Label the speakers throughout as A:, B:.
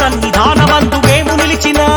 A: సన్నిధానమందు మేము నిలిచినా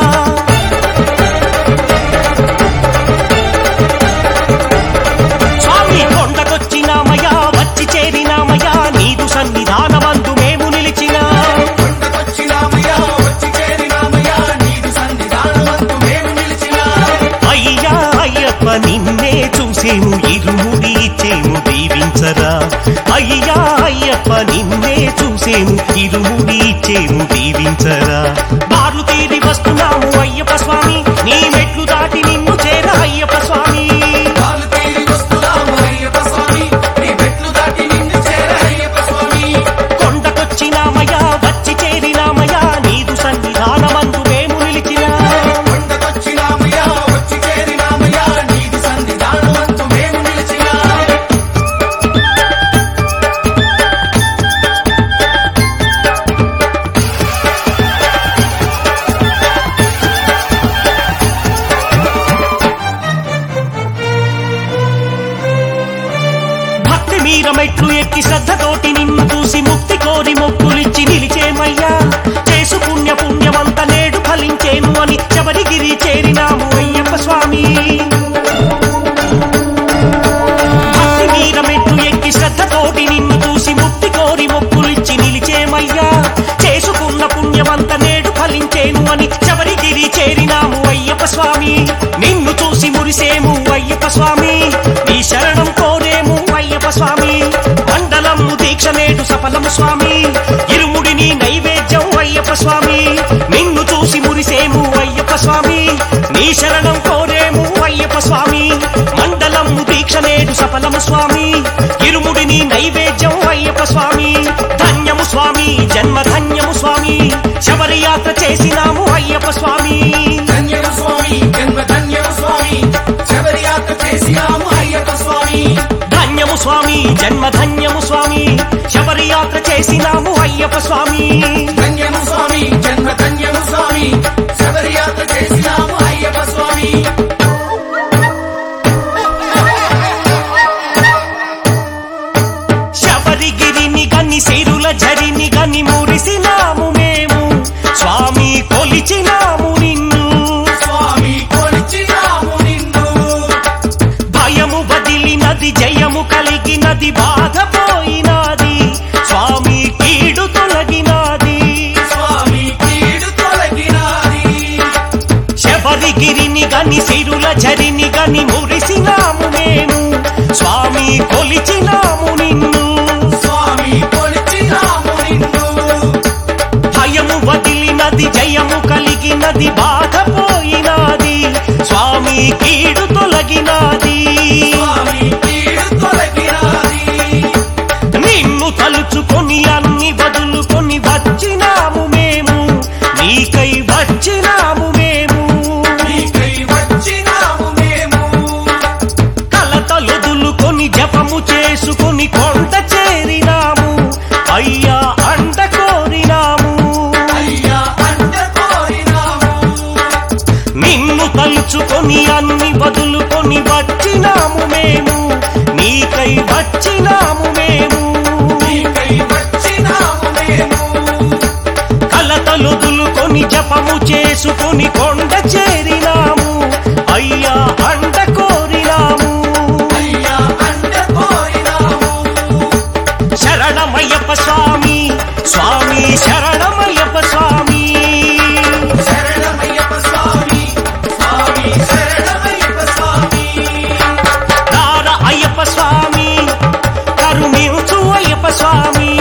A: స్వామి కొండకొచ్చినామయ్యా వచ్చి చేరినామయ్యా నీదు సన్నిధానమందు మేము నిలిచినా
B: కొండకొచ్చినామయ్యా, వచ్చి చేరినామయ్యా, నీదు సన్నిధానమందు మేము నిలిచినా.
A: అయ్యా అయ్యప్ప నిన్నే చూసేము ఇరుముడి ఇచ్చేము దీవించరా అయ్యా అయ్యప్ప నిన్నే చూసేము ఇరుముడి ఇచ్చేము దీవించరా బార్లు తీరి వస్తున్నాము అయ్యప్ప స్వామి నీ మెట్లు దాటి నిన్ను చేర అయ్యప్ప స్వామి
B: కాలు తీరి వస్తున్నాము అయ్యప్ప స్వామి, నీ మెట్లు దాటి నిన్ను చేర అయ్యప్ప స్వామి.
A: కొండకొచ్చినామయ్యా వచ్చి చేరినామయ్యా నీదు సన్నిధానమందు మేము నిలిచినా
B: కొండకొచ్చినామయ్యా, వచ్చి చేరినామయ్యా, నీదు సన్నిధానమందు మేము నిలిచినా.
A: భక్తి మీర మెట్లు ఎక్కి శ్రద్ధతోటి నిన్ను చూసి ముక్తి కోరి మొక్కులిచ్చి నిలిచేమయ్యా చేసు పుణ్య పుణ్యమంత నేడు ఫలించేను అని శబరిగిరి చేరినాము అయ్యప్ప స్వామి భక్తి మీర మెట్లు ఎక్కి శ్రద్ధతోటి నిన్ను చూసి ముక్తి కోరి మొక్కులిచ్చి నిలిచేమయ్యా చేసుకున్న పుణ్యమంత నేడు ఫలించేను అని శబరిగిరి చేరినాము అయ్యప్ప స్వామి నిన్ను చూసి మురిసేము అయ్యప్ప స్వామి నీ శరణం కోరేము అయ్యప్ప స్వామి మండలము దీక్ష నేడు సఫలము స్వామి ఇరుముడిని నైవేద్యం అయ్యప్ప స్వామి నిన్ను చూసి మురిసేము అయ్యప్ప స్వామి నీ శరణం కోరేము అయ్యప్ప స్వామి మండలము దీక్ష నేడు సఫలము స్వామి ఇరుముడిని నైవేద్యం అయ్యప్ప స్వామి ధన్యము స్వామి జన్మ ధన్యము స్వామి శబరి యాత్ర చేసినాము అయ్యప్ప స్వామి
B: ధన్యము స్వామి, జన్మ ధన్యము స్వామి, శబరి యాత్ర చేసినాము అయ్యప్ప స్వామి.
A: ధన్యము స్వామి జన్మ ధన్యము స్వామి శబరి యాత్ర చేసినాము అయ్యప్ప స్వామి
B: ధన్యము స్వామి, జన్మ ధన్యము స్వామి, శబరి యాత్ర చేసినాము అయ్యప్ప స్వామి.
A: శబరిగిరిని గని సిరుల జరిని గని మురిసినాము మేము స్వామి కొలిచినాము నిన్ను
B: స్వామి కొలిచినాము నిన్ను
A: భయము బదిలినది జయము కలిగినది బాధ పోయినాది స్వామి కీడు తొలగినాది
B: స్వామి కీడు తొలగినాది
A: శబరిగిరిని గని సిరుల జరిని గని మురిసినాము మేము స్వామి కొలిచినాము నిన్ను
B: స్వామి కొలిచినాము నిన్ను
A: భయము వదిలినది జయము కలిగినది బాధ పోయినాది స్వామి కీడు తొలగినాది
B: స్వామి కీడు తొలగినాది
A: నిన్ను తలుచుకొని అన్ని వదులుకొని వచ్చినాము మేము నీకై వచ్చినాము మేము
B: నీకై వచ్చినాము మేము
A: కలతలొదులుకొని జపము చేసుకొని కొండ చేరినాము అయ్యా అండ కోరినాము
B: అయ్యా అంట కోరినాము
A: నిన్ను తలుచుకొని అన్ని వదులుకొని వచ్చినాము మేము నీకై వచ్చినాము మేము
B: నీకై వచ్చినాము మేము
A: కలతలొదులుకొని జపము చేసుకొని కొండ చేరినాము అయ్యా అండ కోరినాము
B: అయ్యా అంట కోరినాము
A: శరణమయ్యప్ప స్వామి స్వామి శరణమయ్యప్ప స్వామి
B: శరణమయ్యప్ప స్వామి స్వామి శరణమయ్యప్ప స్వామి
A: రార అయ్యప్ప స్వామి కరుణించు అయ్యప్ప స్వామి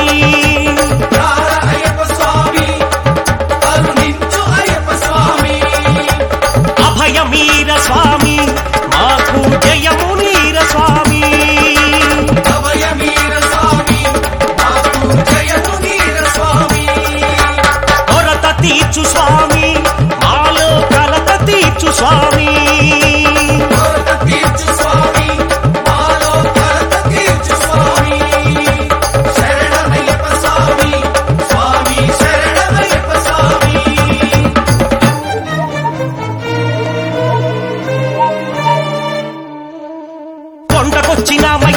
B: రార అయ్యప్ప స్వామి కరుణించు అయ్యప్ప స్వామి
A: అభయమీర స్వామి మాకు జయము నీర స్వామి
B: అభయమీర స్వామి మాకు జయము నీర స్వామి
A: కొరత తీర్చు స్వామి మాలో కలత తీర్చు స్వామి
B: కొరత తీర్చు స్వామి మాలో కొరత తీర్చు స్వామి శరణమయ్యప్ప స్వామి స్వామి శరణమయ్యప్ప స్వామి
A: కొండకొచ్చినామ